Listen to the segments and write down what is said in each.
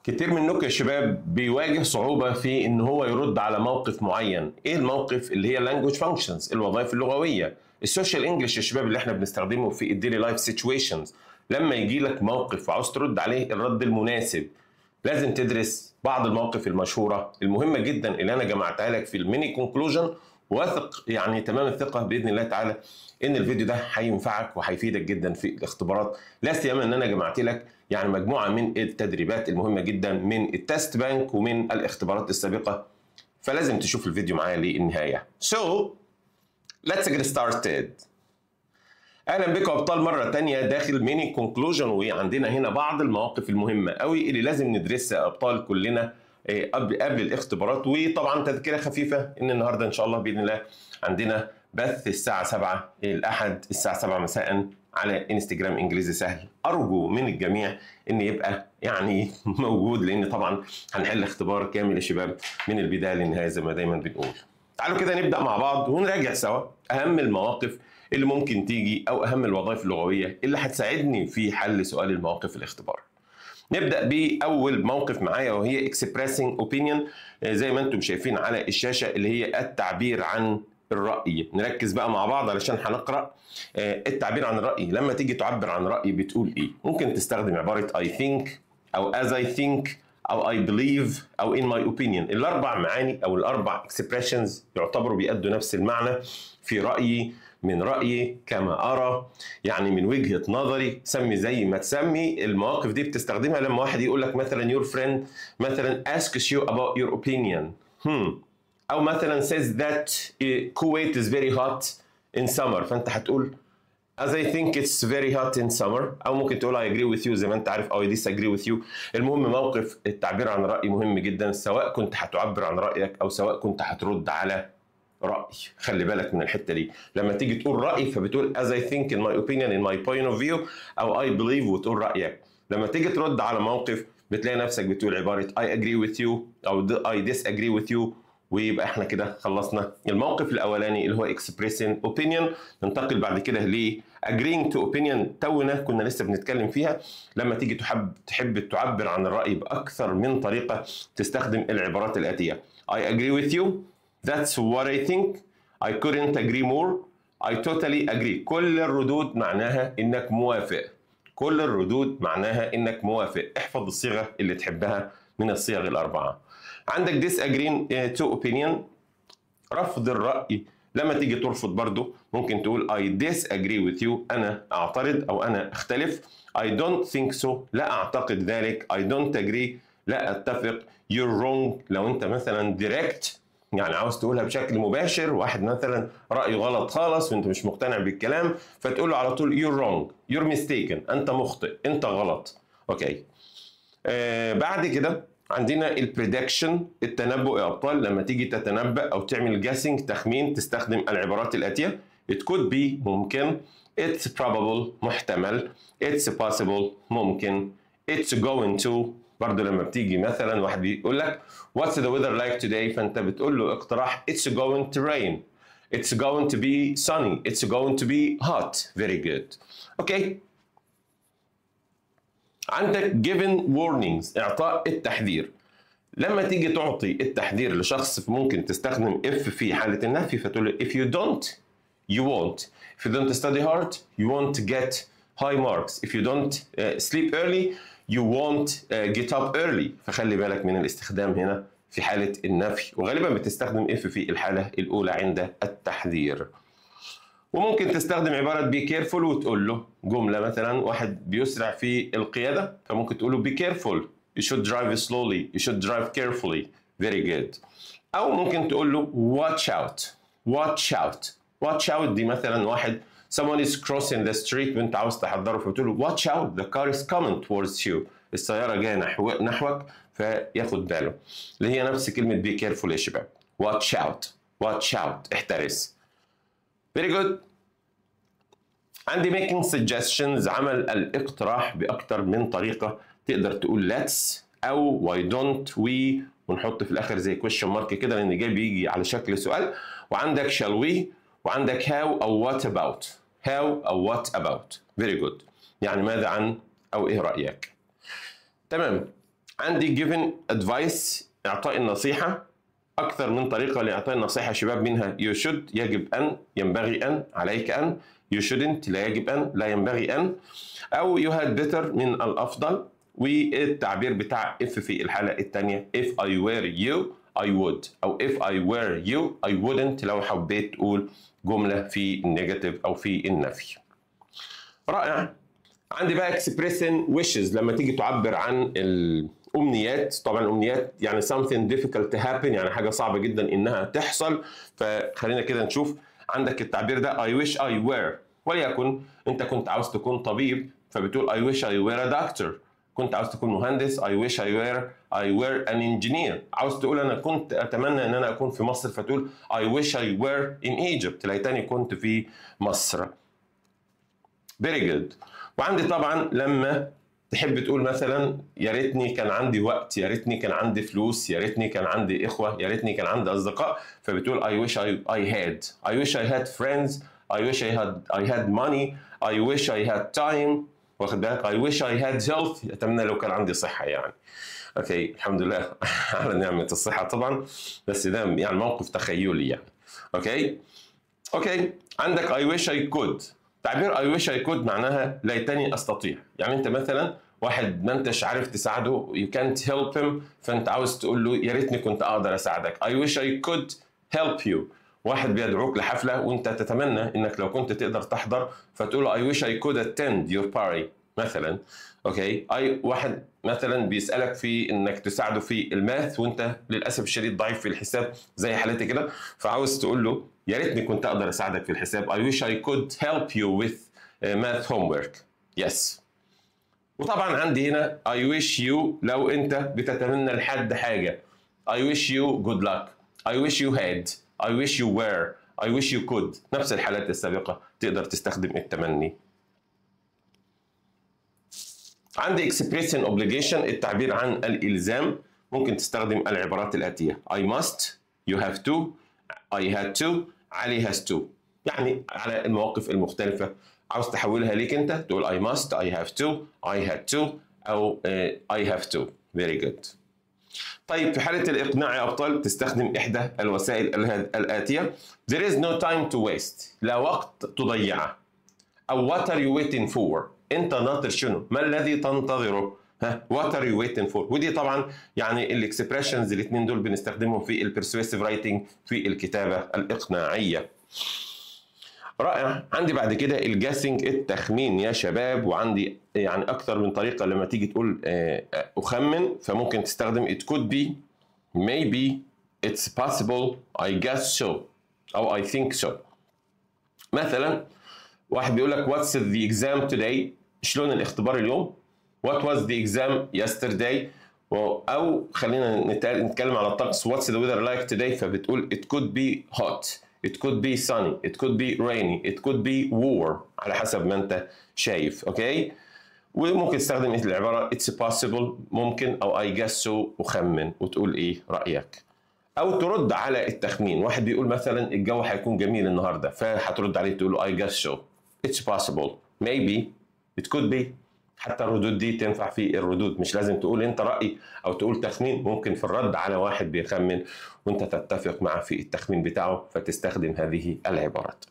كتير منكم يا شباب بيواجه صعوبة في ان هو يرد على موقف معين، ايه الموقف اللي هي language functions الوظائف اللغوية، السوشيال انجلش يا شباب اللي احنا بنستخدمه في الديلي لايف سيتويشنز، لما يجي لك موقف وعاوز ترد عليه الرد المناسب لازم تدرس بعض المواقف المشهورة المهمة جدا اللي انا جمعتها لك في الميني كونكلوجن واثق يعني تمام الثقة باذن الله تعالى ان الفيديو ده هينفعك وهيفيدك جدا في الاختبارات لا سيما ان انا جمعت لك يعني مجموعه من التدريبات المهمه جدا من التست بانك ومن الاختبارات السابقه فلازم تشوف الفيديو معايا للنهايه. So let's get started. اهلا بكم ابطال مره تانية داخل ميني كونكلوجن وعندنا هنا بعض المواقف المهمه قوي اللي لازم ندرسها ابطال كلنا قبل قبل الاختبارات وطبعا تذكره خفيفه ان النهارده ان شاء الله باذن الله عندنا بث الساعه 7 الاحد الساعه 7 مساء على انستجرام انجليزي سهل ارجو من الجميع ان يبقى يعني موجود لان طبعا هنحل اختبار كامل يا شباب من البدايه للنهايه زي ما دايما بنقول تعالوا كده نبدا مع بعض ونراجع سوا اهم المواقف اللي ممكن تيجي او اهم الوظائف اللغويه اللي هتساعدني في حل سؤال المواقف الاختبار نبدا باول موقف معايا وهي expressing opinion زي ما انتم شايفين على الشاشه اللي هي التعبير عن الرأي نركز بقى مع بعض علشان هنقرأ التعبير عن الرأي لما تيجي تعبر عن رأي بتقول ايه ممكن تستخدم عبارة I think أو as I think أو I believe أو in my opinion الأربع معاني أو الأربع expressions يعتبروا بيأدوا نفس المعنى في رأيي من رأيي كما أرى يعني من وجهة نظري سمي زي ما تسمي المواقف دي بتستخدمها لما واحد يقول لك مثلا your friend مثلا asks you about your opinion hmm. او مثلا says that Kuwait is very hot in summer فانت هتقول as I think it's very hot in summer او ممكن تقول I agree with you زي ما انت عارف او I disagree with you المهم موقف التعبير عن الرأي مهم جدا سواء كنت هتعبر عن رأيك او سواء كنت هترد على رأي خلي بالك من الحتة دي لما تيجي تقول رأي فبتقول as I think in my opinion in my point of view او I believe وتقول رأيك لما تيجي ترد على موقف بتلاقي نفسك بتقول عبارة I agree with you او I disagree with you ويبقى احنا كده خلصنا الموقف الاولاني اللي هو expressing opinion ننتقل بعد كده ل agreeing to opinion تونا كنا لسه بنتكلم فيها لما تيجي تحب تحب تعبر عن الراي باكثر من طريقه تستخدم العبارات الاتيه I agree with you that's what I think I couldn't agree more I totally agree كل الردود معناها انك موافق كل الردود معناها انك موافق احفظ الصيغه اللي تحبها من الصيغ الاربعه عندك disagreeing to opinion رفض الرأي لما تيجي ترفض برضو ممكن تقول I disagree with you أنا أعترض أو أنا أختلف I don't think so لا أعتقد ذلك I don't agree لا أتفق you're wrong لو أنت مثلا direct يعني عاوز تقولها بشكل مباشر واحد مثلا رأيه غلط خالص وانت مش مقتنع بالكلام فتقول له على طول you're wrong you're mistaken انت مخطئ انت غلط اوكي آه بعد كده عندنا البريدكشن التنبؤ يا ابطال لما تيجي تتنبأ او تعمل جاسنج تخمين تستخدم العبارات الاتيه it could be ممكن it's probable محتمل it's possible ممكن it's going to برضه لما بتيجي مثلا واحد بيقول لك what's the weather like today فانت بتقول له اقتراح it's going to rain it's going to be sunny it's going to be hot very good اوكي okay. عندك given warnings اعطاء التحذير لما تيجي تعطي التحذير لشخص ممكن تستخدم if في حالة النفي فتقول له if you don't you won't if you don't study hard you won't get high marks if you don't uh, sleep early you won't uh, get up early فخلي بالك من الاستخدام هنا في حالة النفي وغالبا بتستخدم if في الحالة الأولى عند التحذير وممكن تستخدم عبارة be careful وتقول له جملة مثلا واحد بيسرع في القيادة فممكن تقول له be careful you should drive slowly you should drive carefully very good أو ممكن تقول له watch out watch out watch out دي مثلا واحد someone is crossing the street وانت عاوز تحضره فبتقول له watch out the car is coming towards you السيارة جاية نحو نحوك فياخد باله اللي هي نفس كلمة be careful يا شباب watch out watch out احترس Very good. عندي making suggestions عمل الاقتراح بأكتر من طريقة تقدر تقول let's أو why don't we ونحط في الآخر زي question mark كده لأن جاي بيجي على شكل سؤال وعندك shall we وعندك how أو what about how أو what about very good يعني ماذا عن أو إيه رأيك تمام عندي given advice اعطاء النصيحه اكثر من طريقه لاعطاء النصيحه يا شباب منها you should يجب ان ينبغي ان عليك ان you shouldn't لا يجب ان لا ينبغي ان او you had better من الافضل والتعبير بتاع if في الحاله الثانيه if I were you I would او if I were you I wouldn't لو حبيت تقول جمله في النيجاتيف او في النفي رائع عندي بقى expressing wishes لما تيجي تعبر عن الامنيات طبعا الامنيات يعني something difficult to happen يعني حاجه صعبه جدا انها تحصل فخلينا كده نشوف عندك التعبير ده I wish I were وليكن انت كنت عاوز تكون طبيب فبتقول I wish I were a doctor كنت عاوز تكون مهندس I wish I were I were an engineer عاوز تقول انا كنت اتمنى ان انا اكون في مصر فتقول I wish I were in Egypt ليتني كنت في مصر very good وعندي طبعا لما تحب تقول مثلا يا ريتني كان عندي وقت يا ريتني كان عندي فلوس يا ريتني كان عندي اخوه يا ريتني كان عندي اصدقاء فبتقول I wish I, I had I wish I had friends I wish I had I had money I wish I had time واخد بالك I wish I had health اتمنى لو كان عندي صحه يعني اوكي الحمد لله على نعمه الصحه طبعا بس ده يعني موقف تخيلي يعني اوكي اوكي عندك I wish I could تعبير I wish I could معناها ليتني استطيع يعني انت مثلا واحد ما انتش عارف تساعده you can't help him فانت عاوز تقول له يا ريتني كنت اقدر اساعدك I wish I could help you واحد بيدعوك لحفله وانت تتمنى انك لو كنت تقدر تحضر فتقول له I wish I could attend your party مثلا اوكي اي واحد مثلا بيسالك في انك تساعده في الماث وانت للاسف الشديد ضعيف في الحساب زي حالتي كده فعاوز تقول له يا ريتني كنت اقدر اساعدك في الحساب I wish I could help you with math homework yes وطبعا عندي هنا I wish you لو انت بتتمنى لحد حاجه I wish you good luck I wish you had I wish you were I wish you could نفس الحالات السابقه تقدر تستخدم التمني عندي expressing obligation التعبير عن الالزام ممكن تستخدم العبارات الاتيه I must you have to I had to علي has to يعني على المواقف المختلفه عاوز تحولها ليك انت تقول I must I have to I had to او uh, I have to very good طيب في حالة الإقناع يا أبطال تستخدم إحدى الوسائل الآتية There is no time to waste لا وقت تضيعه أو what are you waiting for أنت ناطر شنو ما الذي تنتظره ها what are you waiting for ودي طبعا يعني الاكسبريشنز الاثنين دول بنستخدمهم في البرسويسيف رايتنج في الكتابة الإقناعية رائع عندي بعد كده الجاسنج التخمين يا شباب وعندي يعني اكتر من طريقه لما تيجي تقول اخمن فممكن تستخدم it could be maybe it's possible I guess so او I think so مثلا واحد بيقول لك what's the exam today شلون الاختبار اليوم what was the exam yesterday او خلينا نتكلم على الطقس what's the weather like today فبتقول it could be hot It could be sunny, it could be rainy, it could be warm على حسب ما انت شايف اوكي وممكن تستخدم العبارة it's possible ممكن او I guess so وخمن وتقول ايه رأيك او ترد على التخمين واحد بيقول مثلا الجو هيكون جميل النهارده فهترد عليه تقول له I guess so it's possible maybe it could be حتى الردود دي تنفع في الردود مش لازم تقول انت رأي او تقول تخمين ممكن في الرد على واحد بيخمن وانت تتفق معه في التخمين بتاعه فتستخدم هذه العبارات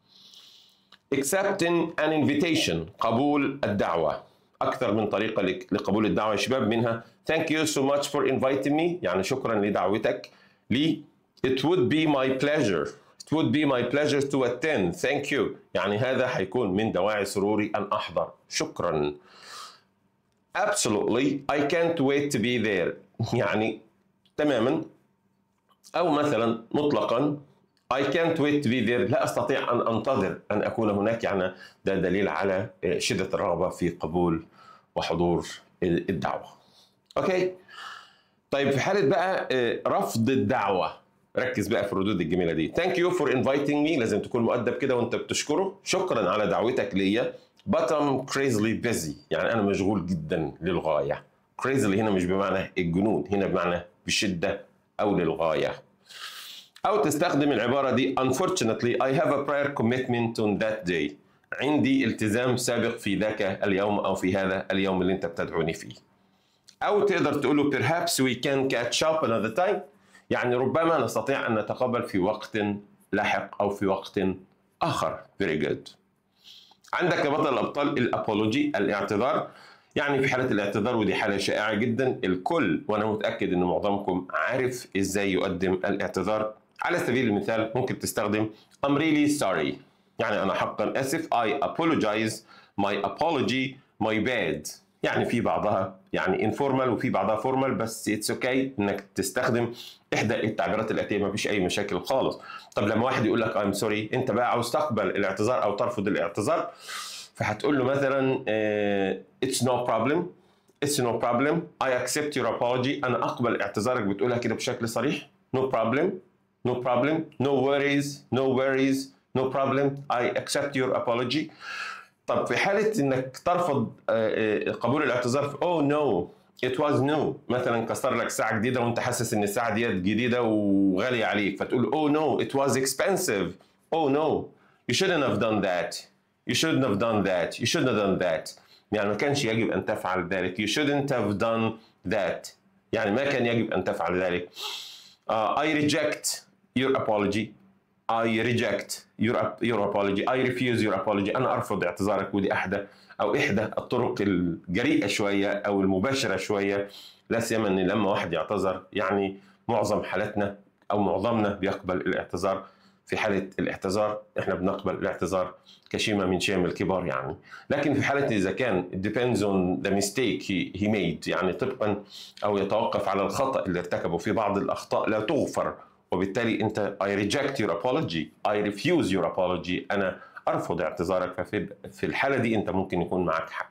accepting an invitation قبول الدعوة أكثر من طريقة لقبول الدعوة يا شباب منها thank you so much for inviting me يعني شكرا لدعوتك لي it would be my pleasure It would be my pleasure to attend. Thank you. يعني هذا حيكون من دواعي سروري أن أحضر. شكرا. Absolutely. I can't wait to be there. يعني تماما. أو مثلا مطلقا I can't wait to be there. لا أستطيع أن أنتظر أن أكون هناك يعني ده دليل على شدة الرغبة في قبول وحضور الدعوة. أوكي. طيب في حالة بقى رفض الدعوة ركز بقى في الردود الجميله دي ثانك يو فور انفايتنج مي لازم تكون مؤدب كده وانت بتشكره شكرا على دعوتك ليا but I'm crazily busy يعني انا مشغول جدا للغايه crazily هنا مش بمعنى الجنون هنا بمعنى بشده او للغايه او تستخدم العباره دي unfortunately I have a prior commitment on that day عندي التزام سابق في ذاك اليوم او في هذا اليوم اللي انت بتدعوني فيه او تقدر تقول له perhaps we can catch up another time يعني ربما نستطيع ان نتقابل في وقت لاحق او في وقت اخر very good عندك يا بطل الابطال الابولوجي الاعتذار يعني في حاله الاعتذار ودي حاله شائعه جدا الكل وانا متاكد ان معظمكم عارف ازاي يقدم الاعتذار على سبيل المثال ممكن تستخدم I'm really sorry يعني انا حقا اسف I apologize my apology my bad يعني في بعضها يعني انفورمال وفي بعضها فورمال بس اتس اوكي okay انك تستخدم احدى التعبيرات الاتيه ما فيش اي مشاكل خالص طب لما واحد يقول لك I'm سوري انت بقى عاوز تقبل الاعتذار او ترفض الاعتذار فهتقول له مثلا اتس نو بروبلم اتس نو بروبلم اي اكسبت يور apology انا اقبل اعتذارك بتقولها كده بشكل صريح نو بروبلم نو بروبلم نو worries نو worries نو بروبلم اي اكسبت يور apology طب في حاله انك ترفض قبول الاعتذار في اوه نو ات واز نو مثلا كسر لك ساعه جديده وانت حاسس ان الساعه ديت جديده وغاليه عليك فتقول اوه نو ات واز اكسبنسيف اوه نو you shouldn't have done that you shouldn't have done that you shouldn't have done that يعني ما كانش يجب ان تفعل ذلك you shouldn't have done that يعني ما كان يجب ان تفعل ذلك uh, I reject your apology I reject your your apology I refuse your apology أنا أرفض اعتذارك ودي أحدى أو إحدى الطرق الجريئة شوية أو المباشرة شوية لا سيما إن لما واحد يعتذر يعني معظم حالاتنا أو معظمنا بيقبل الاعتذار في حالة الاعتذار إحنا بنقبل الاعتذار كشيمة من شيم الكبار يعني لكن في حالة إذا كان depends on the mistake he, he made يعني طبقا أو يتوقف على الخطأ اللي ارتكبه في بعض الأخطاء لا تغفر وبالتالي انت I reject your apology I refuse your apology انا ارفض اعتذارك ففي في الحاله دي انت ممكن يكون معك حق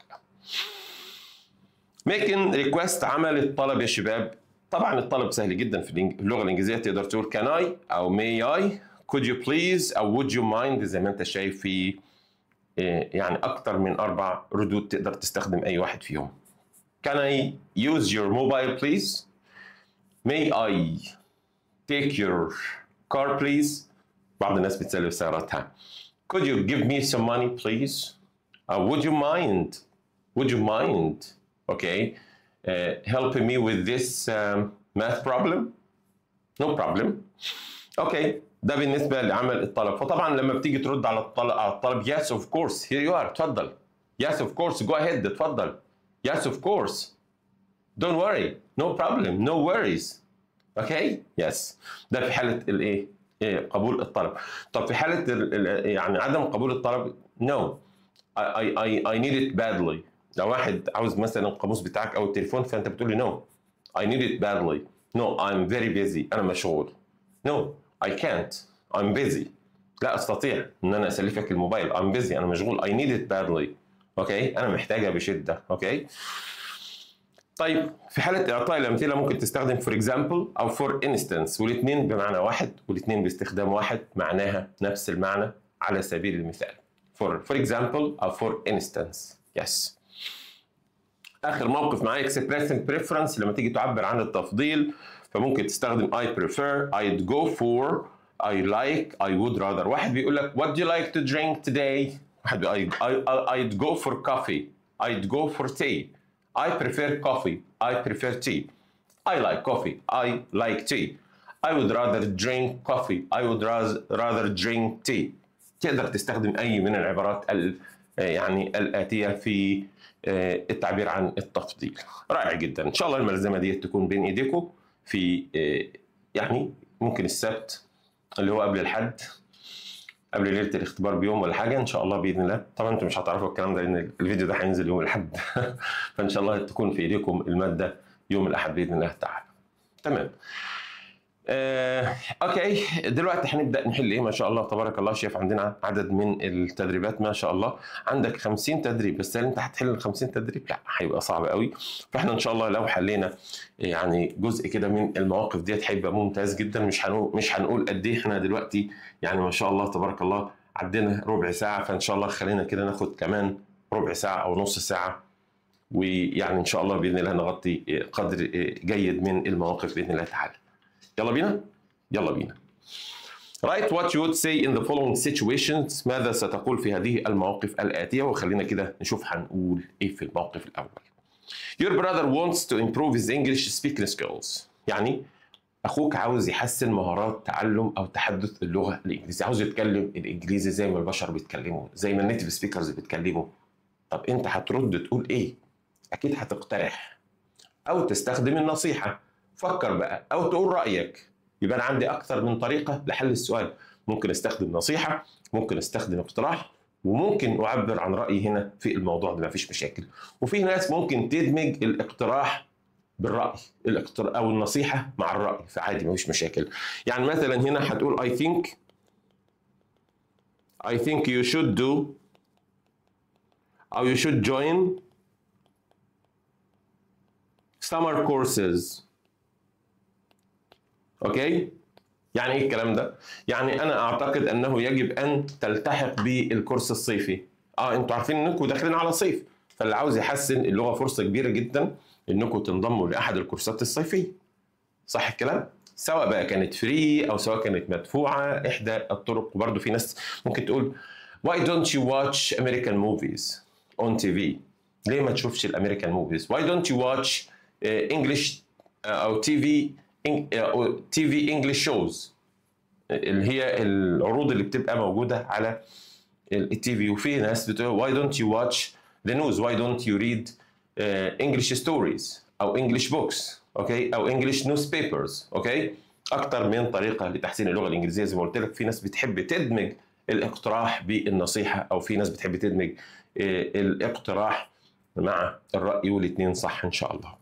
making request عمل الطلب يا شباب طبعا الطلب سهل جدا في اللغه الانجليزيه تقدر تقول can I او may I could you please او would you mind زي ما انت شايف في يعني اكتر من اربع ردود تقدر تستخدم اي واحد فيهم can I use your mobile please may I take your car please بعض الناس بتسلف سيارتها could you give me some money please uh, would you mind would you mind okay uh, helping me with this um, math problem no problem okay ده بالنسبة لعمل الطلب فطبعا لما بتيجي ترد على الطلب على الطلب yes of course here you are اتفضل yes of course go ahead اتفضل yes of course don't worry no problem no worries اوكي يس ده في حاله الايه إيه قبول الطلب طب في حاله ال يعني عدم قبول الطلب نو اي اي اي نيد ات بادلي لو واحد عاوز مثلا القاموس بتاعك او التليفون فانت بتقول لي نو اي نيد ات بادلي نو ايم فيري بيزي انا مشغول نو اي كانت ايم بيزي لا استطيع ان انا اسلفك الموبايل ايم بيزي انا مشغول اي نيد ات بادلي اوكي انا محتاجها بشده اوكي طيب في حالة إعطاء الأمثلة ممكن تستخدم for example أو for instance والاثنين بمعنى واحد والاثنين باستخدام واحد معناها نفس المعنى على سبيل المثال for for example أو for instance yes آخر موقف معايا expressing preference لما تيجي تعبر عن التفضيل فممكن تستخدم I prefer I'd go for I like I would rather واحد بيقول لك what do you like to drink today واحد I, I, I'd go for coffee I'd go for tea I prefer coffee. I prefer tea. I like coffee. I like tea. I would rather drink coffee. I would rather drink tea. تقدر تستخدم أي من العبارات ال يعني الآتية في التعبير عن التفضيل. رائع جدا. إن شاء الله الملزمة دي تكون بين إيديكم في يعني ممكن السبت اللي هو قبل الحد قبل ليله الاختبار بيوم ولا حاجه ان شاء الله باذن الله طبعا انتم مش هتعرفوا الكلام ده لان الفيديو ده هينزل يوم الاحد فان شاء الله تكون في ايديكم الماده يوم الاحد باذن الله تعالى تمام آه، اوكي دلوقتي هنبدا نحل ايه ما شاء الله تبارك الله شايف عندنا عدد من التدريبات ما شاء الله عندك 50 تدريب بس هل انت هتحل ال 50 تدريب لا هيبقى صعب قوي فاحنا ان شاء الله لو حلينا يعني جزء كده من المواقف ديت هيبقى ممتاز جدا مش هنقول مش هنقول قد ايه احنا دلوقتي يعني ما شاء الله تبارك الله عدينا ربع ساعه فان شاء الله خلينا كده ناخد كمان ربع ساعه او نص ساعه ويعني ان شاء الله باذن الله نغطي قدر جيد من المواقف باذن الله تعالى يلا بينا يلا بينا Write what you would say in the following situations ماذا ستقول في هذه المواقف الآتية وخلينا كده نشوف هنقول إيه في الموقف الأول Your brother wants to improve his English speaking skills يعني اخوك عاوز يحسن مهارات تعلم او تحدث اللغه الانجليزيه عاوز يتكلم الانجليزي زي ما البشر بيتكلموا زي ما النيتيف سبيكرز بيتكلموا طب انت هترد تقول ايه اكيد هتقترح او تستخدم النصيحه فكر بقى او تقول رايك يبقى انا عندي اكثر من طريقه لحل السؤال ممكن استخدم نصيحه ممكن استخدم اقتراح وممكن اعبر عن رايي هنا في الموضوع ده مفيش مشاكل وفي ناس ممكن تدمج الاقتراح بالراي الاقتراح او النصيحه مع الراي فعادي مفيش مشاكل يعني مثلا هنا هتقول I think I think you should do أو you should join summer courses اوكي يعني ايه الكلام ده يعني انا اعتقد انه يجب ان تلتحق بالكورس الصيفي اه انتوا عارفين انكم داخلين على صيف فاللي عاوز يحسن اللغه فرصه كبيره جدا انكم تنضموا لاحد الكورسات الصيفيه صح الكلام سواء بقى كانت فري او سواء كانت مدفوعه احدى الطرق وبرده في ناس ممكن تقول why don't you watch American movies on TV ليه ما تشوفش الامريكان موفيز why don't you watch uh, English uh, او تي في تي في انجلش شوز اللي هي العروض اللي بتبقى موجوده على التي في وفي ناس بتقول why don't you watch the news why don't you read uh, English stories او English books اوكي او English newspapers اوكي اكتر من طريقه لتحسين اللغه الانجليزيه زي ما قلت لك في ناس بتحب تدمج الاقتراح بالنصيحه او في ناس بتحب تدمج الاقتراح مع الراي والاثنين صح ان شاء الله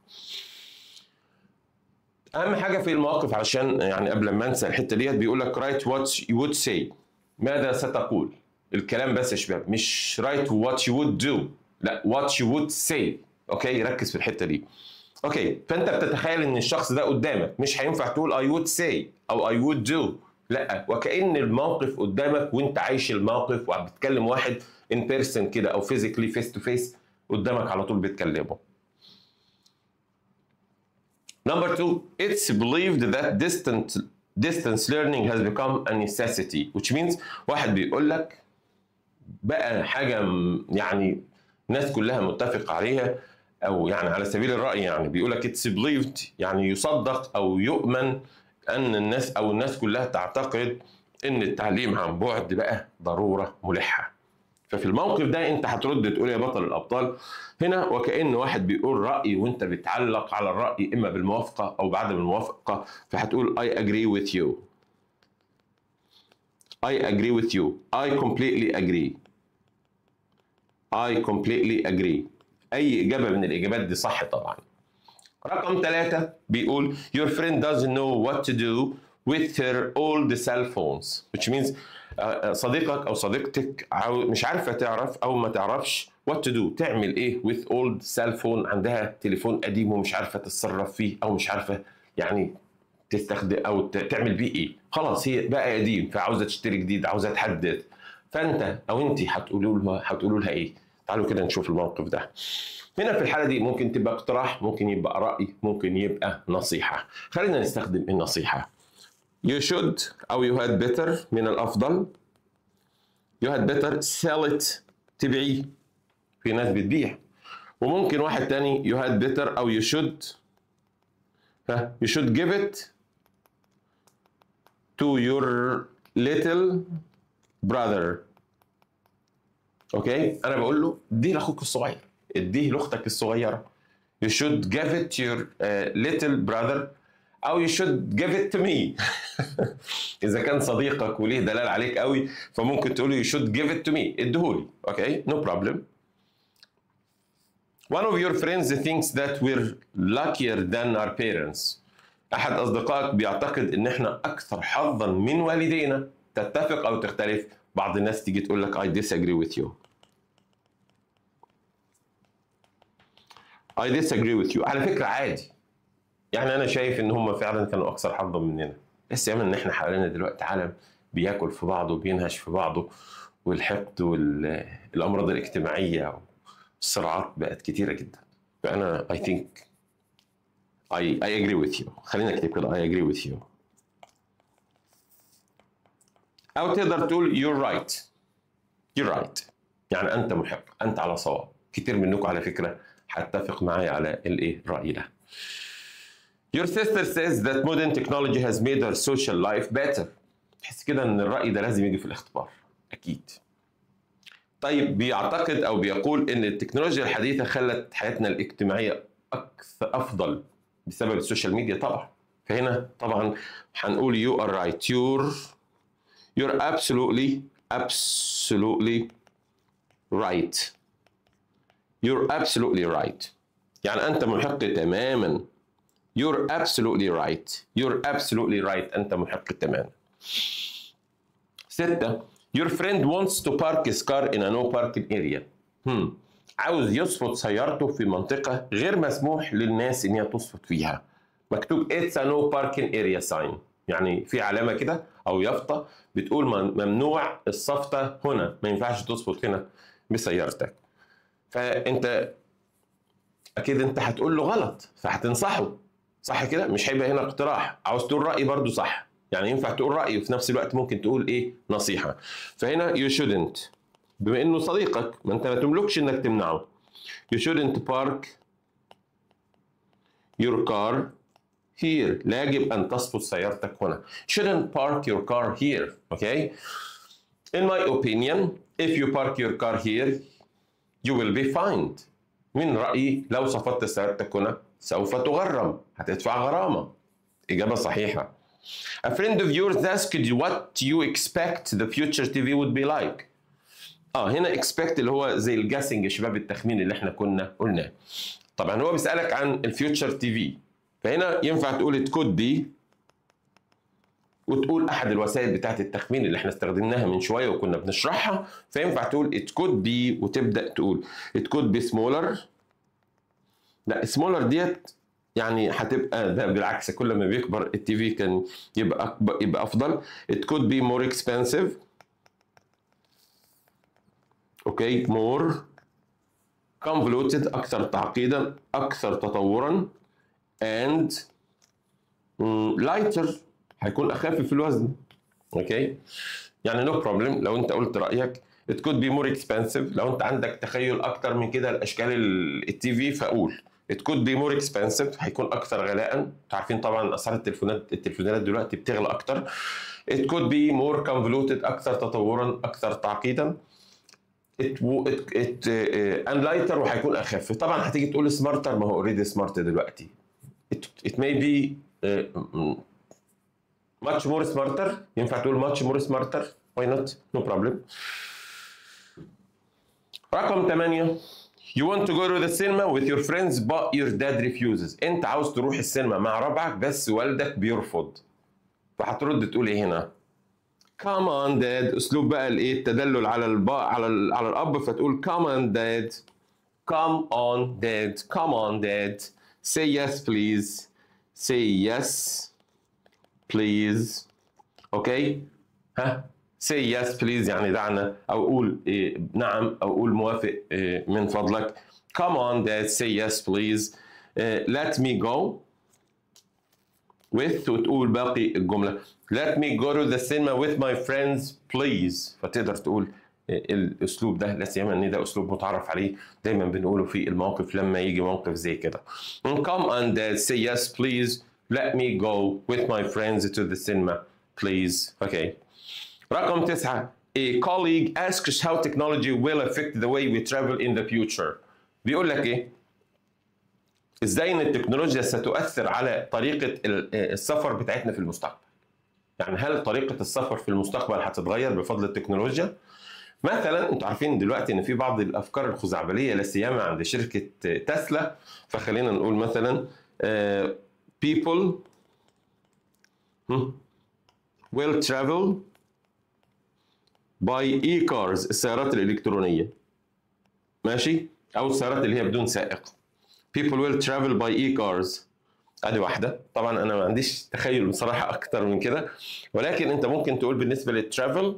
اهم حاجه في المواقف علشان يعني قبل ما انسى الحته ديت بيقول لك رايت وات يو وود سي ماذا ستقول الكلام بس يا شباب مش رايت وات يو وود دو لا وات يو وود سي اوكي ركز في الحته دي اوكي فانت بتتخيل ان الشخص ده قدامك مش هينفع تقول اي وود سي او اي وود دو لا وكأن الموقف قدامك وانت عايش الموقف وبتكلم واحد ان بيرسون كده او فيزيكلي فيس تو فيس قدامك على طول بتكلمه Number two, it's believed that distant distance learning has become a necessity, which means واحد بيقول لك بقى حاجة يعني الناس كلها متفقة عليها أو يعني على سبيل الرأي يعني بيقول لك it's believed يعني يصدق أو يؤمن أن الناس أو الناس كلها تعتقد إن التعليم عن بعد بقى ضرورة ملحة. ففي الموقف ده انت هترد تقول يا بطل الابطال هنا وكان واحد بيقول راي وانت بتعلق على الراي اما بالموافقه او بعدم الموافقه فهتقول I agree with you I agree with you I completely agree I completely agree اي اجابه من الاجابات دي صح طبعا رقم ثلاثة بيقول your friend doesn't know what to do with her old cell phones which means صديقك او صديقتك مش عارفه تعرف او ما تعرفش what to do تعمل ايه with old cell phone عندها تليفون قديم ومش عارفه تتصرف فيه او مش عارفه يعني تستخدم او تعمل بيه ايه خلاص هي بقى قديم فعاوزه تشتري جديد عاوزه تحدث فانت او انت هتقولوا لها هتقولوا لها ايه تعالوا كده نشوف الموقف ده هنا في الحاله دي ممكن تبقى اقتراح ممكن يبقى راي ممكن يبقى نصيحه خلينا نستخدم النصيحه you should أو you had better من الأفضل you had better sell it تبيعيه في ناس بتبيع وممكن واحد تاني you had better أو you should ها you should give it to your little brother اوكي انا بقول له اديه لاخوك الصغير اديه لاختك الصغيره you should give it to your uh, little brother او you should give it to me اذا كان صديقك وليه دلال عليك قوي فممكن تقول له you should give it to me اديهولي اوكي no problem one of your friends thinks that we're luckier than our parents احد اصدقائك بيعتقد ان احنا اكثر حظا من والدينا تتفق او تختلف بعض الناس تيجي تقول لك I disagree with you I disagree with you على فكرة عادي يعني انا شايف ان هم فعلا كانوا اكثر حظا مننا بس ياما ان احنا حوالينا دلوقتي عالم بياكل في بعضه وبينهش في بعضه والحقد والامراض الاجتماعيه والصراعات بقت كتيره جدا فانا I think I, I agree with you خلينا نكتب كده I agree with you او تقدر تقول you're right you're right يعني انت محق انت على صواب كتير منكم على فكره هتفق معايا على الايه الراي ده Your sister says that modern technology has made her social life better. تحس كده ان الرأي ده لازم يجي في الاختبار. أكيد. طيب بيعتقد أو بيقول إن التكنولوجيا الحديثة خلت حياتنا الاجتماعية أكثر أفضل بسبب السوشيال ميديا طبعا. فهنا طبعا هنقول you are right. You're you're absolutely absolutely right. You're absolutely right. يعني أنت محق تماما. You're absolutely right. You're absolutely right. أنت محق تماما. ستة Your friend wants to park his car in a no parking area. Hmm. عاوز يصفط سيارته في منطقة غير مسموح للناس إن هي تصفط فيها. مكتوب It's a no parking area sign. يعني في علامة كده أو يافطة بتقول ممنوع الصفطة هنا، ما ينفعش تصفط هنا بسيارتك. فأنت أكيد أنت هتقول له غلط فهتنصحه. صح كده مش هيبقى هنا اقتراح عاوز تقول راي برضو صح يعني ينفع تقول راي وفي نفس الوقت ممكن تقول ايه نصيحه فهنا you shouldn't بما انه صديقك ما انت ما تملكش انك تمنعه you shouldn't park your car here لا يجب ان تسقط سيارتك هنا shouldn't park your car here okay in my opinion if you park your car here you will be fined من رأيي لو صفدت سيارتك هنا سوف تغرم هتدفع غرامة إجابة صحيحة A friend of yours asked you what you expect the future TV would be like اه هنا expect اللي هو زي الجاسنج شباب التخمين اللي احنا كنا قلناه طبعا هو بيسألك عن الفيوتشر تي في فهنا ينفع تقول it could be وتقول احد الوسائل بتاعت التخمين اللي احنا استخدمناها من شويه وكنا بنشرحها فينفع تقول it could be وتبدا تقول it could be smaller لا سمولر ديت يعني هتبقى ده بالعكس كل ما بيكبر التي في كان يبقى أكبر يبقى افضل it could be more expensive اوكي okay. more convoluted اكثر تعقيدا اكثر تطورا and lighter هيكون اخف في الوزن اوكي okay. يعني نو no بروبلم لو انت قلت رايك it could be more expensive لو انت عندك تخيل اكتر من كده لاشكال التي في فقول it could be more expensive هيكون اكثر غلاء انتوا عارفين طبعا اسعار التليفونات التليفونات دلوقتي بتغلى اكتر it could be more convoluted اكثر تطورا اكثر تعقيدا it, it, it uh, and lighter وهيكون اخف طبعا هتيجي تقول سمارتر ما هو اوريدي سمارت دلوقتي it, it may be uh, much more smarter ينفع تقول much more smarter why not no problem رقم 8 You want to go to the cinema with your friends but your dad refuses. انت عاوز تروح السينما مع ربعك بس والدك بيرفض. فهترد تقول ايه هنا؟ Come on dad اسلوب بقى الايه التدلل على البا على ال... على الاب فتقول come on dad come on dad come on dad say yes please say yes please اوكي ها say yes please يعني دعنا او قول إيه نعم او قول موافق إيه من فضلك come on dad say yes please إيه let me go with وتقول باقي الجمله let me go to the cinema with my friends please فتقدر تقول الاسلوب ده لا سيما ان ده اسلوب متعرف عليه دايما بنقوله في المواقف لما يجي موقف زي كده come on dad say yes please let me go with my friends to the cinema please okay رقم تسعة A colleague asks how technology will affect the way we travel in the future بيقول لك ايه ازاي ان التكنولوجيا ستؤثر على طريقة السفر بتاعتنا في المستقبل يعني هل طريقة السفر في المستقبل هتتغير بفضل التكنولوجيا مثلا انتوا عارفين دلوقتي ان في بعض الافكار الخزعبليه لا سيما عند شركه تسلا فخلينا نقول مثلا uh, people will travel by e-cars السيارات الإلكترونية ماشي أو السيارات اللي هي بدون سائق people will travel by e-cars ادي واحدة طبعا أنا ما عنديش تخيل بصراحة أكتر من كده ولكن أنت ممكن تقول بالنسبة للترافل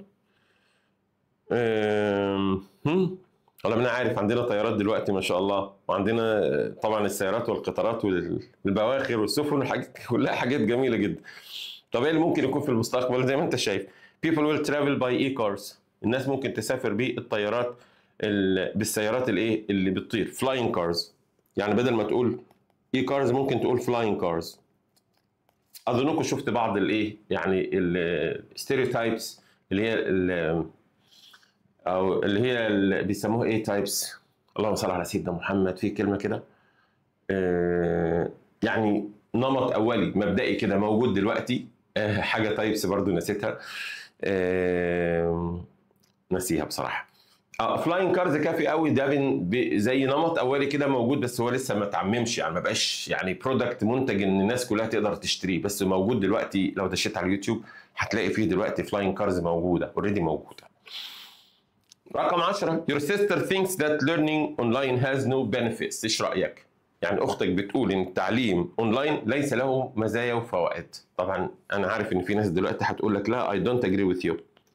هم والله انا عارف عندنا طيارات دلوقتي ما شاء الله وعندنا طبعا السيارات والقطارات والبواخر والسفن والحاجات كلها حاجات جميله جدا طب ايه اللي ممكن يكون في المستقبل زي ما انت شايف people will travel by e-cars الناس ممكن تسافر بالطيارات بالسيارات الايه اللي بتطير flying cars يعني بدل ما تقول اي كارز ممكن تقول فلاين كارز اظنكم شفت بعض الايه يعني الستيريوتايبس اللي هي ال- او اللي هي اللي بيسموها ايه تايبس اللهم صل على سيدنا محمد في كلمه كده آه، يعني نمط اولي مبدئي كده موجود دلوقتي آه، حاجه تايبس برضو نسيتها آه، نسيها بصراحه اه فلاين كارز كافي قوي ده بن- ب- زي نمط اولي كده موجود بس هو لسه ما تعممش يعني ما بقاش يعني برودكت منتج ان الناس كلها تقدر تشتريه بس موجود دلوقتي لو دشيت على اليوتيوب هتلاقي فيه دلوقتي فلاين كارز موجوده اوريدي موجوده رقم 10 your sister thinks that learning online has no benefits ايش رايك يعني اختك بتقول ان التعليم اونلاين ليس له مزايا وفوائد طبعا انا عارف ان في ناس دلوقتي هتقول لك لا I don't agree with you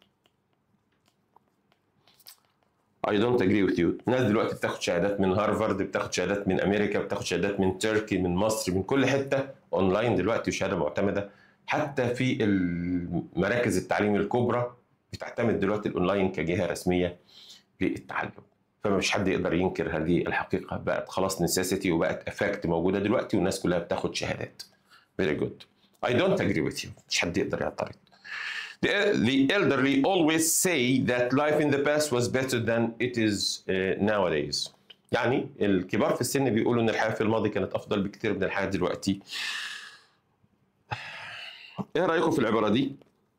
I don't agree with you ناس دلوقتي بتاخد شهادات من هارفارد بتاخد شهادات من امريكا بتاخد شهادات من تركي من مصر من كل حته اونلاين دلوقتي وشهاده معتمده حتى في المراكز التعليم الكبرى بتعتمد دلوقتي الاونلاين كجهه رسميه للتعلم فمش حد يقدر ينكر هذه الحقيقه بقت خلاص نسيسيتي وبقت افاكت موجوده دلوقتي والناس كلها بتاخد شهادات فيري جود I don't agree with you مش حد يقدر يعترض The, the elderly always say that life in the past was better than it is uh, nowadays. يعني الكبار في السن بيقولوا ان الحياه في الماضي كانت افضل بكثير من الحياه دلوقتي. ايه رايكم في العباره دي؟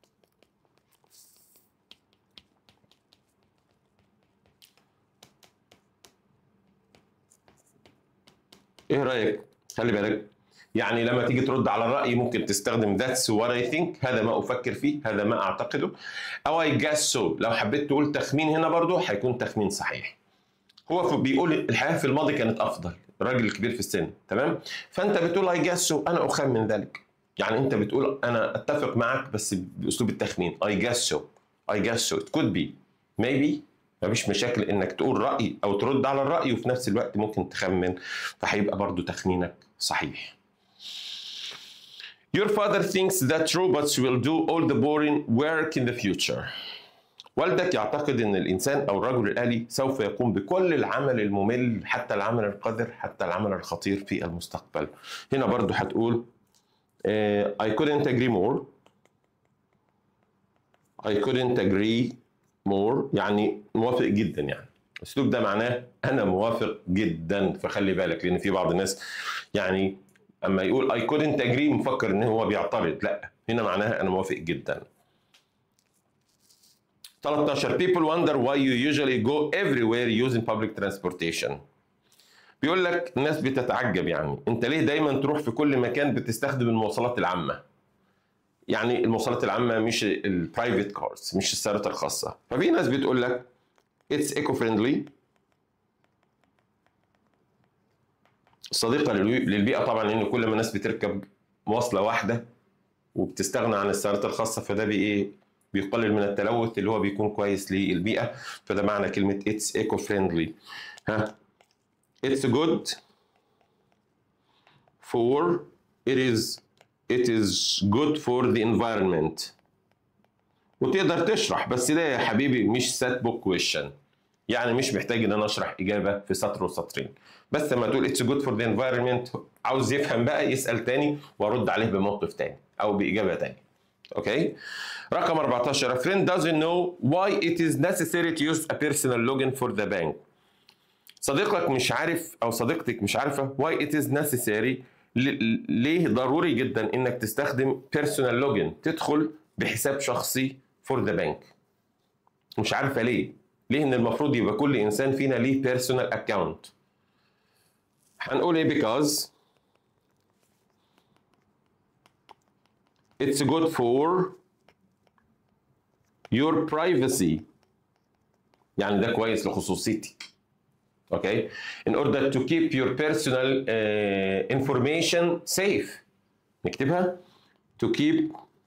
ايه رايك؟ خلي بالك يعني لما تيجي ترد على الرأي ممكن تستخدم that's what I think هذا ما أفكر فيه هذا ما أعتقده أو I guess so لو حبيت تقول تخمين هنا برضو هيكون تخمين صحيح هو في- بيقول الحياة في الماضي كانت أفضل الراجل الكبير في السن تمام فأنت بتقول I guess so أنا أخمن ذلك يعني أنت بتقول أنا أتفق معك بس بأسلوب التخمين I guess so I guess so it could be maybe مفيش مشاكل انك تقول راي او ترد على الراي وفي نفس الوقت ممكن تخمن فهيبقى برضو تخمينك صحيح Your father thinks that robots will do all the boring work in the future. والدك يعتقد ان الانسان او الرجل الالي سوف يقوم بكل العمل الممل حتى العمل القذر حتى العمل الخطير في المستقبل. هنا برضو هتقول آه، I couldn't agree more. I couldn't agree more يعني موافق جدا يعني. الاسلوب ده معناه انا موافق جدا فخلي بالك لان في بعض الناس يعني اما يقول I couldn't agree مفكر ان هو بيعترض لا هنا معناها انا موافق جدا 13 people wonder why you usually go everywhere using public transportation بيقول لك الناس بتتعجب يعني انت ليه دايما تروح في كل مكان بتستخدم المواصلات العامه يعني المواصلات العامه مش البرايفت كارز مش السيارات الخاصه ففي ناس بتقول لك اتس ايكو فريندلي صديقه للبي- للبيئه طبعا لان كل ما الناس بتركب مواصله واحده وبتستغنى عن السيارات الخاصه فده بي ايه بيقلل من التلوث اللي هو بيكون كويس للبيئه فده معنى كلمه اتس ايكو فريندلي ها اتس جود فور it is it is good for the environment وتقدر تشرح بس ده يا حبيبي مش سات بوك كويشن يعني مش محتاج ان انا اشرح اجابه في سطر وسطرين بس لما تقول اتس جود فور ذا انفايرمنت عاوز يفهم بقى يسال تاني وارد عليه بموقف تاني او باجابه تانية اوكي رقم 14 a friend doesn't know why it is necessary to use a personal login for the bank صديقك مش عارف او صديقتك مش عارفه why it is necessary ل- ليه ضروري جدا انك تستخدم personal login تدخل بحساب شخصي for the bank مش عارفه ليه ليه ان المفروض يبقى كل انسان فينا ليه personal account هنقول ايه because it's good for your privacy يعني ده كويس لخصوصيتي okay in order to keep your personal uh, information safe نكتبها to keep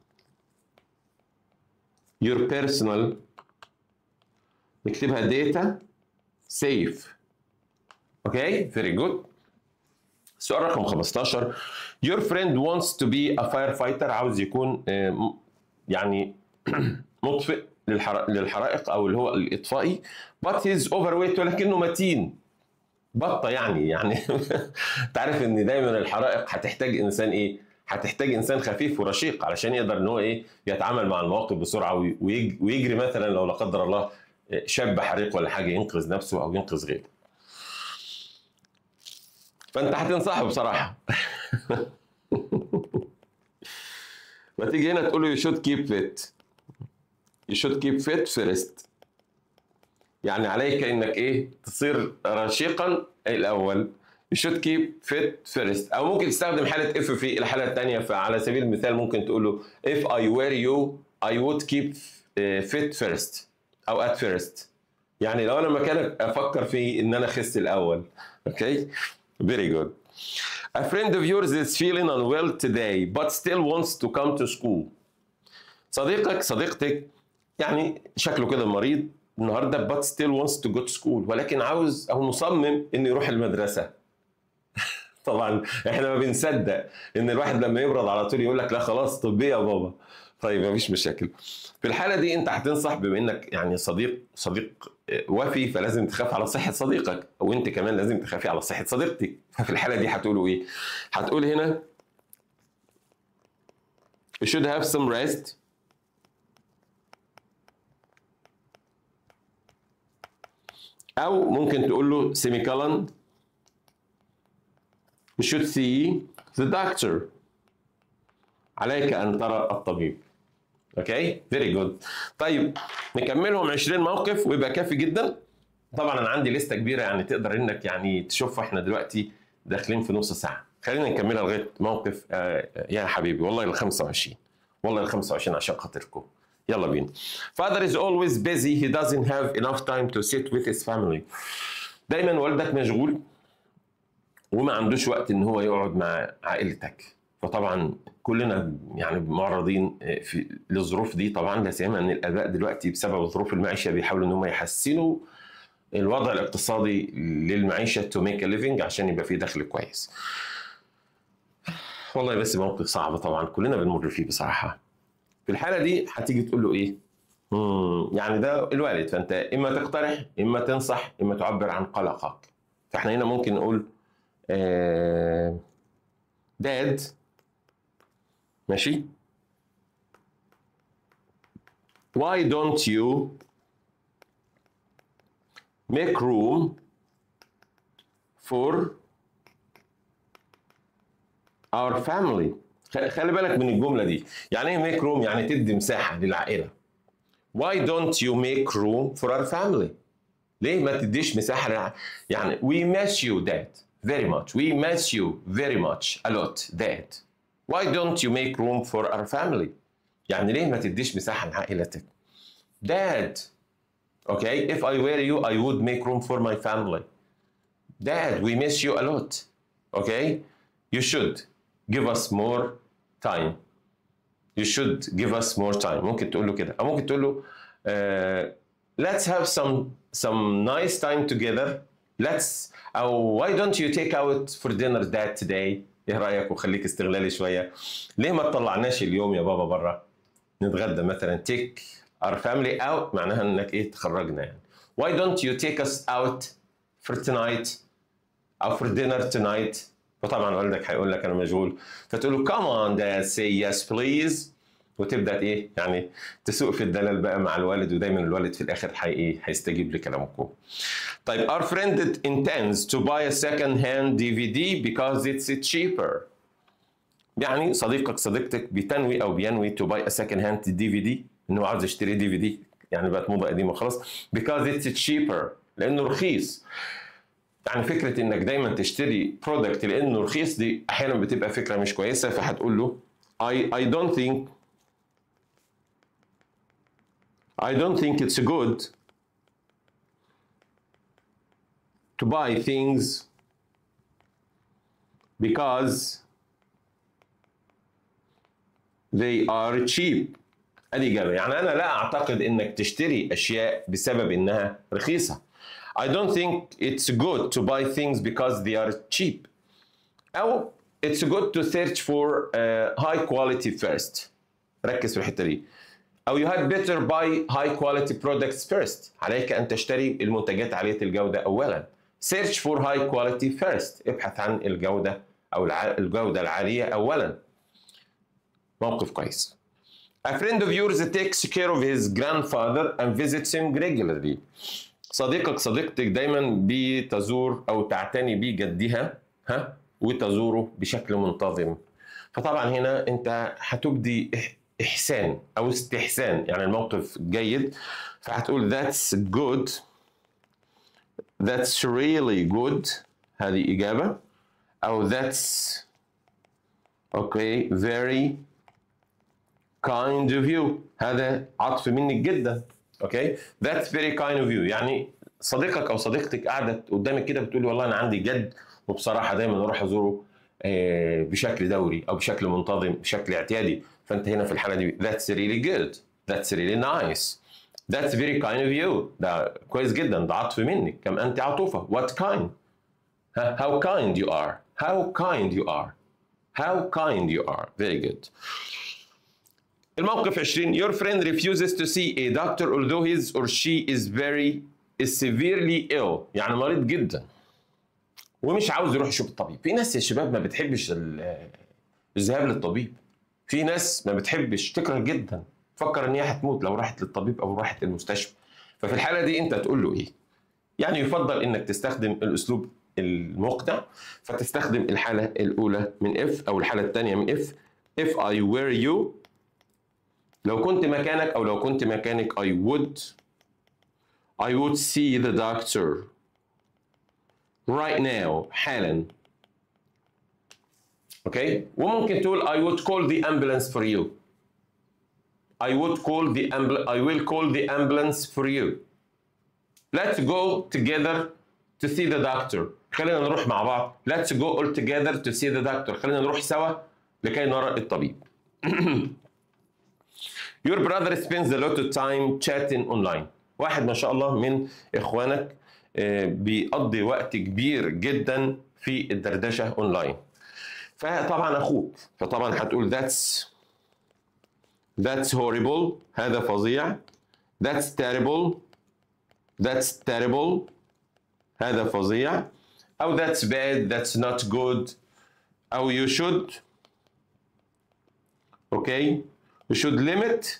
your personal نكتبها data safe okay very good السؤال رقم 15 your friend wants to be a firefighter عاوز يكون آه، م- يعني مطفئ للحرائق للحرائق او اللي هو الاطفائي but he's overweight ولكنه متين بطه يعني يعني انت عارف ان دايما الحرائق هتحتاج انسان ايه هتحتاج انسان خفيف ورشيق علشان يقدر ان هو ايه يتعامل مع المواقف بسرعه ويجري مثلا لو لا قدر الله شاب حريق ولا حاجه ينقذ نفسه او ينقذ غيره فانت هتنصحه بصراحه ما تيجي هنا تقول له يو شود كيب فيت يو شود كيب فيت فيرست يعني عليك انك ايه تصير رشيقا الاول you should keep fit first او ممكن تستخدم حاله if في الحاله الثانيه فعلى سبيل المثال ممكن تقول له if I were you I would keep fit first او at first يعني لو انا مكانك افكر في ان انا اخس الاول اوكي very good a friend of yours is feeling unwell today but still wants to come to school صديقك صديقتك يعني شكله كده مريض النهارده but still wants to go to school ولكن عاوز او مصمم انه يروح المدرسه طبعا احنا ما بنصدق ان الواحد لما يمرض على طول يقول لك لا خلاص طبيه يا بابا طيب مفيش مشاكل في الحاله دي انت هتنصح بما انك يعني صديق صديق وفي فلازم تخاف على صحه صديقك وانت كمان لازم تخافي على صحه صديقتك ففي الحاله دي هتقولوا ايه هتقول هنا you should have some rest او ممكن تقول له semicolon you should see the doctor عليك ان ترى الطبيب اوكي فيري جود طيب نكملهم 20 موقف ويبقى كافي جدا طبعا انا عندي لسته كبيره يعني تقدر انك يعني تشوفها احنا دلوقتي داخلين في نص ساعه خلينا نكملها لغايه موقف آه يا حبيبي والله ال 25 والله ال 25 عشان خاطركم يلا بينا father is always busy he doesn't have enough time to sit with his family دايما والدك مشغول وما عندوش وقت ان هو يقعد مع عائلتك فطبعا كلنا يعني معرضين في للظروف دي طبعا لا سيما ان الاباء دلوقتي بسبب ظروف المعيشه بيحاولوا ان هم يحسنوا الوضع الاقتصادي للمعيشه تو ميك ا ليفنج عشان يبقى في دخل كويس. والله بس موقف صعب طبعا كلنا بنمر فيه بصراحه. في الحاله دي هتيجي تقول له ايه؟ مم يعني ده الوالد فانت اما تقترح اما تنصح اما تعبر عن قلقك. فاحنا هنا ممكن نقول آه داد ماشي why don't you make room for our family خلي بالك من الجمله دي يعني ايه make room يعني تدي مساحه للعائله why don't you make room for our family ليه ما تديش مساحه للع... يعني we miss you dad very much we miss you very much a lot dad why don't you make room for our family يعني ليه ما تديش مساحه لعائلتك dad okay if I were you I would make room for my family dad we miss you a lot okay you should give us more time you should give us more time ممكن تقول له كده او ممكن تقول له uh, let's have some some nice time together let's او why don't you take out for dinner dad today ايه رايك وخليك استغلالي شويه ليه ما تطلعناش اليوم يا بابا بره نتغدى مثلا take our family out معناها انك ايه تخرجنا يعني why don't you take us out for tonight او for dinner tonight فطبعا والدك هيقول لك انا مشغول فتقول له come on dad say yes please وتبدا ايه يعني تسوق في الدلال بقى مع الوالد ودايما الوالد في الاخر حي ايه هيستجيب لكلامكم طيب our friend intends to buy a second hand DVD because it's cheaper يعني صديقك صديقتك بتنوي او بينوي to buy a second hand DVD انه عاوز يشتري دي في دي يعني بقت موضه قديمه خلاص because it's cheaper لانه رخيص يعني فكره انك دايما تشتري برودكت لانه رخيص دي احيانا بتبقى فكره مش كويسه فهتقول له I I don't think I don't think it's good to buy things because they are cheap ادي اجابه يعني انا لا اعتقد انك تشتري اشياء بسبب انها رخيصه I don't think it's good to buy things because they are cheap او it's good to search for uh, high quality first ركز في الحته دي او you had better buy high quality products first عليك ان تشتري المنتجات عاليه الجوده اولا search for high quality first ابحث عن الجودة أو الع- الجودة العالية أولا موقف كويس A friend of yours takes care of his grandfather and visits him regularly. صديقك صديقتك دايما بتزور او تعتني بجدها ها وتزوره بشكل منتظم. فطبعا هنا انت هتبدي إح- احسان او استحسان يعني الموقف جيد فهتقول that's good that's really good هذه اجابه او that's okay very kind of you هذا عطف منك جدا اوكي that's very kind of you يعني صديقك او صديقتك قعدت قدامك كده بتقول لي والله انا عندي جد وبصراحه دايما اروح ازوره آه، بشكل دوري او بشكل منتظم بشكل اعتيادي فانت هنا في الحاله دي that's really good that's really nice that's very kind of you ده كويس جدا ده عطف منك كم انت عطوفه what kind ها، how kind you are how kind you are how kind you are very good الموقف 20 your friend refuses to see a doctor although his or she is very is severely ill يعني مريض جدا ومش عاوز يروح يشوف الطبيب في ناس يا شباب ما بتحبش ال- الذهاب للطبيب في ناس ما بتحبش تكره جدا تفكر ان هي هتموت لو راحت للطبيب او راحت المستشفى ففي الحاله دي انت تقول له ايه يعني يفضل انك تستخدم الاسلوب المقنع فتستخدم الحاله الاولى من اف او الحاله الثانيه من اف if I were you لو كنت مكانك او لو كنت مكانك I would I would see the doctor right now حالا اوكي وممكن تقول I would call the ambulance for you I would call the ambulance I will call the ambulance for you let's go together to see the doctor خلينا نروح مع بعض let's go all together to see the doctor خلينا نروح سوا لكي نرى الطبيب Your brother spends a lot of time chatting online. واحد ما شاء الله من اخوانك آه، بيقضي وقت كبير جدا في الدردشه اونلاين. فطبعا اخوك فطبعا هتقول that's that's horrible هذا فظيع that's terrible that's terrible هذا فظيع او that's bad that's not good او you should okay you should limit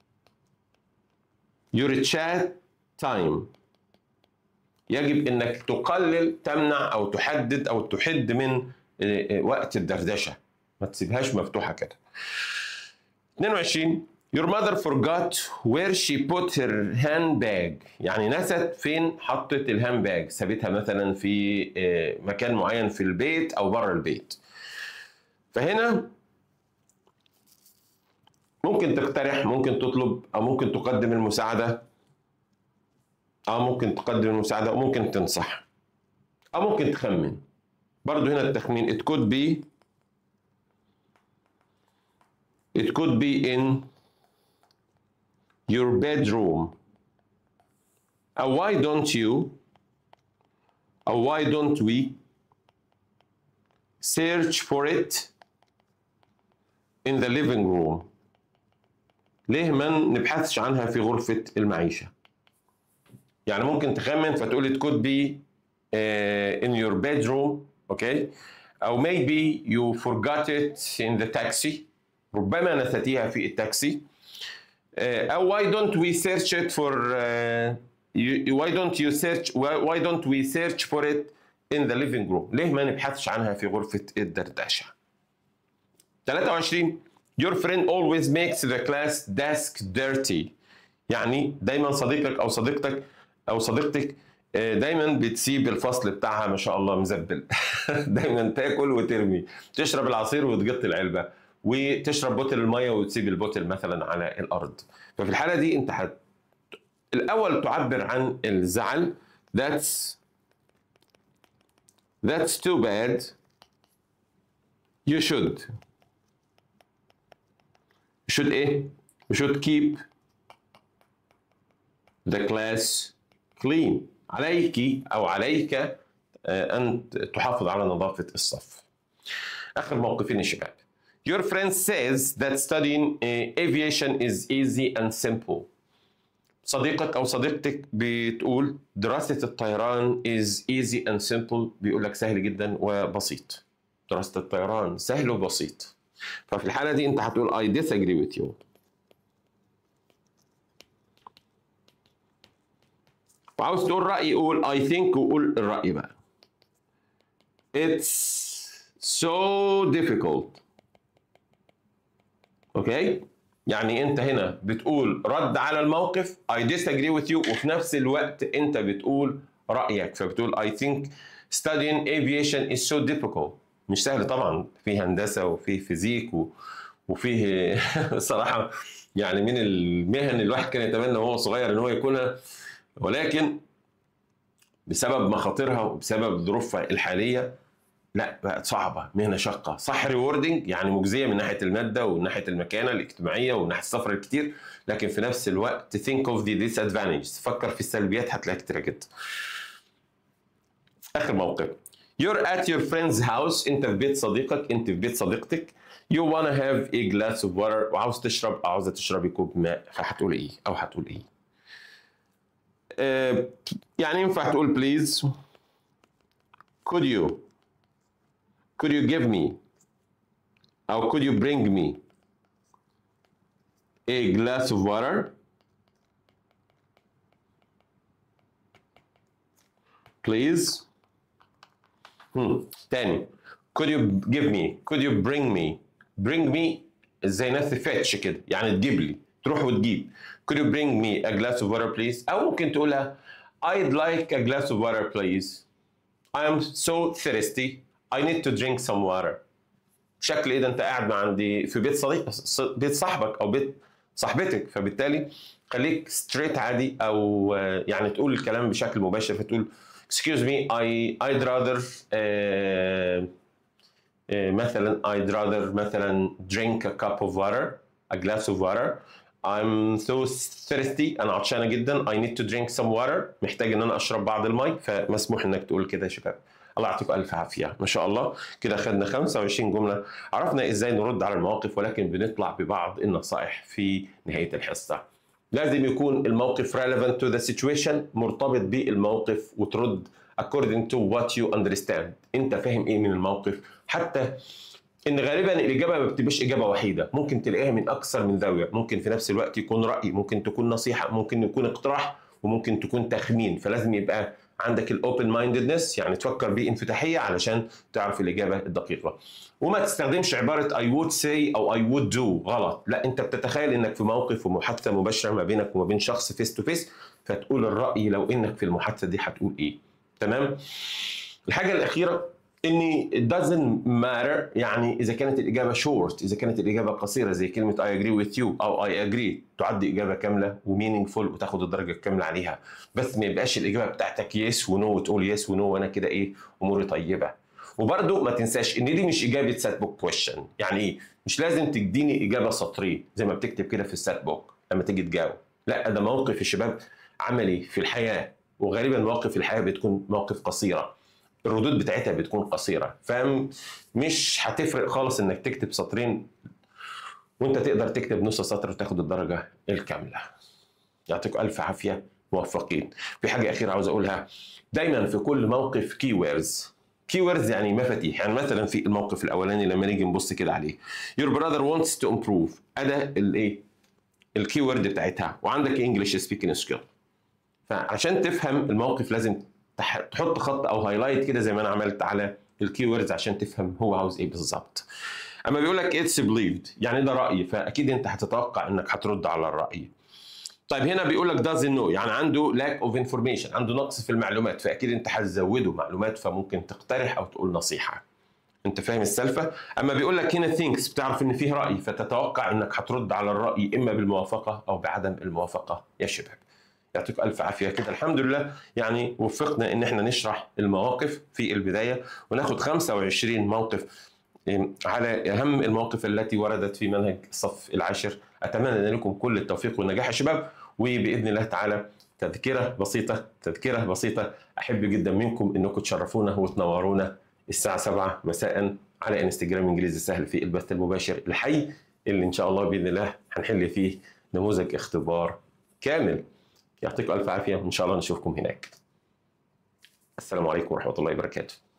your chat time يجب انك تقلل تمنع او تحدد او تحد من آه، آه، وقت الدردشه ما تسيبهاش مفتوحه كده 22 Your mother forgot where she put her handbag يعني نست فين حطت الهاندباج سابتها مثلا في آه، مكان معين في البيت او بره البيت فهنا ممكن تقترح ممكن تطلب او ممكن تقدم المساعده او ممكن تقدم المساعده او ممكن تنصح او ممكن تخمن برضو هنا التخمين it could be it could be in your bedroom أو why don't you أو why don't we search for it in the living room ليه ما نبحثش عنها في غرفة المعيشة يعني ممكن تخمن فتقول it could be uh, in your bedroom okay أو maybe you forgot it in the taxi ربما نسيتيها في التاكسي uh, أو why don't we search it for uh, you, why don't you search why, why don't we search for it in the living room ليه ما نبحثش عنها في غرفة الدردشة 23 Your friend always makes the class desk dirty يعني دايما صديقك او صديقتك او صديقتك آه، دايما بتسيب الفصل بتاعها ما شاء الله مزبل دايما تاكل وترمي تشرب العصير وتقط العلبه وتشرب بوتل الميه وتسيب البوتل مثلا على الارض ففي الحاله دي انت هت... الاول تعبر عن الزعل that's that's too bad you should you should ايه you should keep the class clean عليك او عليك آه، ان تحافظ على نظافه الصف اخر موقفين يا شباب Your friend says that studying uh, aviation is easy and simple. صديقك او صديقتك بتقول دراسه الطيران is easy and simple بيقول لك سهل جدا وبسيط دراسه الطيران سهل وبسيط ففي الحاله دي انت هتقول I disagree with you وعاوز تقول رأي قول I think وقول الرأي بقى It's so difficult اوكي يعني انت هنا بتقول رد على الموقف I disagree with you وفي نفس الوقت انت بتقول رأيك فبتقول I think studying aviation is so difficult مش سهل طبعا في هندسة وفي فيزيك و... وفيه صراحة يعني من المهن الواحد كان يتمنى وهو صغير ان هو يكونها ولكن بسبب مخاطرها وبسبب ظروفها الحاليه لا بقت صعبه مهنه شاقه صح ريوردنج يعني مجزيه من ناحيه الماده ومن ناحيه المكانه الاجتماعيه ومن ناحيه السفر الكتير لكن في نفس الوقت think of the disadvantages فكر في السلبيات هتلاقيها كتير جدا اخر موقف You're at your friend's house انت في بيت صديقك انت في بيت صديقتك You wanna have a glass of water وعاوز تشرب أو عاوزة تشربي كوب ماء فهتقول ايه او هتقول ايه آه، يعني ينفع تقول please could you could you give me أو could you bring me a glass of water please hmm. تاني could you give me could you bring me bring me زي ناس fetch كده يعني تجيب لي تروح وتجيب could you bring me a glass of water please أو ممكن تقولها I'd like a glass of water please I am so thirsty I need to drink some water شكل ايه ده انت قاعد مع عندي في بيت صديق بيت صاحبك او بيت صاحبتك فبالتالي خليك ستريت عادي او يعني تقول الكلام بشكل مباشر فتقول excuse me I I'd rather uh, uh, مثلا I'd rather مثلا drink a cup of water a glass of water I'm so thirsty انا عطشانه جدا I need to drink some water محتاج ان انا اشرب بعض المي فمسموح انك تقول كده يا شباب الله يعطيكم الف عافيه ما شاء الله كده خدنا 25 جمله عرفنا ازاي نرد على المواقف ولكن بنطلع ببعض النصائح في نهايه الحصه لازم يكون الموقف relevant to the situation مرتبط بالموقف وترد according to what you understand انت فاهم ايه من الموقف حتى ان غالبا الاجابه ما بتبقاش اجابه وحيده ممكن تلاقيها من اكثر من زاويه ممكن في نفس الوقت يكون راي ممكن تكون نصيحه ممكن يكون اقتراح وممكن تكون تخمين فلازم يبقى عندك الاوبن ماينددنس يعني تفكر بانفتاحيه علشان تعرف الاجابه الدقيقه وما تستخدمش عباره اي وود سي او اي وود دو غلط لا انت بتتخيل انك في موقف ومحادثه مباشره ما بينك وما بين شخص فيس تو فيس فتقول الراي لو انك في المحادثه دي هتقول ايه تمام الحاجه الاخيره ان it doesn't matter يعني اذا كانت الاجابه short اذا كانت الاجابه قصيره زي كلمه I agree with you او I agree تعد اجابه كامله ومينينجفول وتاخد الدرجه الكامله عليها بس ما يبقاش الاجابه بتاعتك يس ونو وتقول يس ونو وانا كده ايه اموري طيبه وبرده ما تنساش ان دي مش اجابه سات بوك كويشن يعني ايه مش لازم تديني اجابه سطرين زي ما بتكتب كده في السات بوك لما تيجي تجاوب لا ده موقف يا شباب عملي في الحياه وغالبا مواقف الحياه بتكون مواقف قصيره الردود بتاعتها بتكون قصيره فمش هتفرق خالص انك تكتب سطرين وانت تقدر تكتب نص سطر وتاخد الدرجه الكامله يعطيكم الف عافيه موفقين في حاجه اخيره عاوز اقولها دايما في كل موقف كي ويردز كي ويردز يعني مفاتيح يعني مثلا في الموقف الاولاني لما نيجي نبص كده عليه your brother wants to improve اداه الايه الكي وورد بتاعتها وعندك انجلش سبيكينج سكيل فعشان تفهم الموقف لازم تحط خط او هايلايت كده زي ما انا عملت على الكي ووردز عشان تفهم هو عاوز ايه بالظبط اما بيقول لك اتس بليفد يعني ده راي فاكيد انت هتتوقع انك هترد على الراي طيب هنا بيقول لك doesn't know يعني عنده lack of information عنده نقص في المعلومات فاكيد انت هتزوده معلومات فممكن تقترح او تقول نصيحه انت فاهم السالفه اما بيقول لك هنا ثينكس بتعرف ان فيه راي فتتوقع انك هترد على الراي اما بالموافقه او بعدم الموافقه يا شباب يعطيك الف عافيه كده الحمد لله يعني وفقنا ان احنا نشرح المواقف في البدايه وناخد 25 موقف على اهم المواقف التي وردت في منهج الصف العاشر اتمنى لكم كل التوفيق والنجاح يا شباب وباذن الله تعالى تذكره بسيطه تذكره بسيطه احب جدا منكم انكم تشرفونا وتنورونا الساعه 7 مساء على انستجرام انجليزي سهل في البث المباشر الحي اللي ان شاء الله باذن الله هنحل فيه نموذج اختبار كامل يعطيكم الف عافيه وان شاء الله نشوفكم هناك السلام عليكم ورحمه الله وبركاته